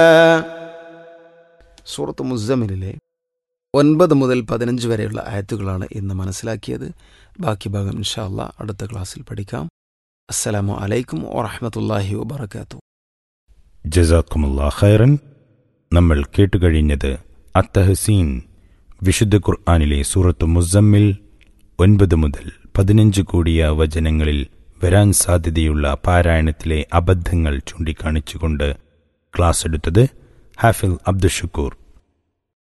സൂറത്ത് മുസമിലിലെ ഒൻപത് മുതൽ പതിനഞ്ച് വരെയുള്ള ആയത്തുകളാണ് ഇന്ന് മനസ്സിലാക്കിയത് ബാക്കി ഭാഗം ഇൻഷാ അല്ലാ അടുത്ത ക്ലാസ്സിൽ പഠിക്കാം അസ്സലാമു അലൈക്കും വറഹമത്തല്ലാഹി വബർക്കാത്തു ജസാക്കുമുല്ലാ ഖൈറൻ നമ്മൾ കേട്ടുകഴിഞ്ഞത് അത്തഹസീൻ വിശുദ്ധ ഖുർആാനിലെ സൂറത്ത് മുസമ്മിൽ ഒൻപത് മുതൽ പതിനഞ്ച് കൂടിയ വചനങ്ങളിൽ വരാൻ സാധ്യതയുള്ള പാരായണത്തിലെ അബദ്ധങ്ങൾ ചൂണ്ടിക്കാണിച്ചുകൊണ്ട് ക്ലാസ് എടുത്തത് ഹാഫിൽ അബ്ദുഷക്കൂർ